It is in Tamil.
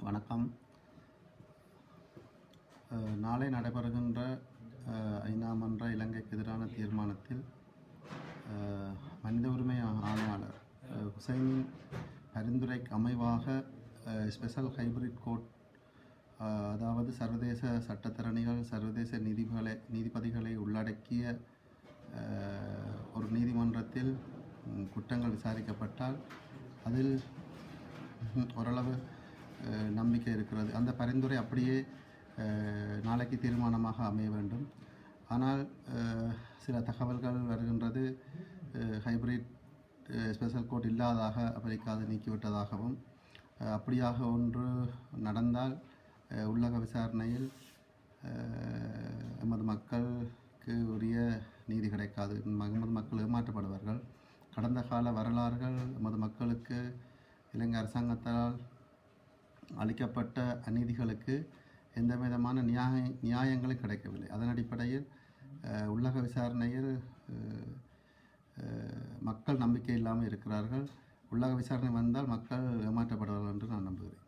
வணக்கம் அஹ், நாளை நடைபெறுகின்ற அஹ், ஐநா மன்ற இலங்கைக்கு எதிரான தீர்மானத்தில் அஹ், மனித உரிமை ஆணையாளர் அஹ், ஹுசைனின் பரிந்துரைக்கு அமைவாக அஹ், ஸ்பெஷல் ஹைபிரிட் கோர்ட் அஹ், அதாவது சர்வதேச சட்டத்தரணிகள் சர்வதேச நீதிபதிகளை நீதிபதிகளை உள்ளடக்கிய அஹ், ஒரு நீதிமன்றத்தில் ம், குற்றங்கள் விசாரிக்கப்பட்டால் அதில் ம், ஓரளவு அஹ், நம்பிக்கை இருக்கிறது அந்த பரிந்துரை அப்படியே அஹ், நாளைக்கு தீர்மானமாக அமைய வேண்டும் ஆனால் அஹ், சில தகவல்கள் வருகின்றது அஹ், ஹைபிரிட் அஹ், ஸ்பெஷல் கோர்ட் இல்லாதாக அமெரிக்கா அதை நீக்கிவிட்டதாகவும் அஹ், அப்படியாக ஒன்று நடந்தால் அஹ், உள்ளக விசாரணையில் அஹ், எமது மக்களுக்கு உரிய நீதி கிடைக்காது ம- எமது மக்கள் ஏமாற்றப்படுவார்கள் கடந்த கால வரலாறுகள் எமது மக்களுக்கு இலங்கை அரசாங்கத்தால் அளிக்கப்பட்ட அநீதிகளுக்கு எந்த விதமான நியாய நியாயங்களும் கிடைக்கவில்லை அதன் அடிப்படையில் அஹ், உள்ளக விசாரணையில் அஹ், அஹ், மக்கள் நம்பிக்கை இல்லாமல் இருக்கிறார்கள் உள்ளக விசாரணை வந்தால் மக்கள் ஏமாற்றப்படுவார்கள் என்று நான் நம்புகிறேன்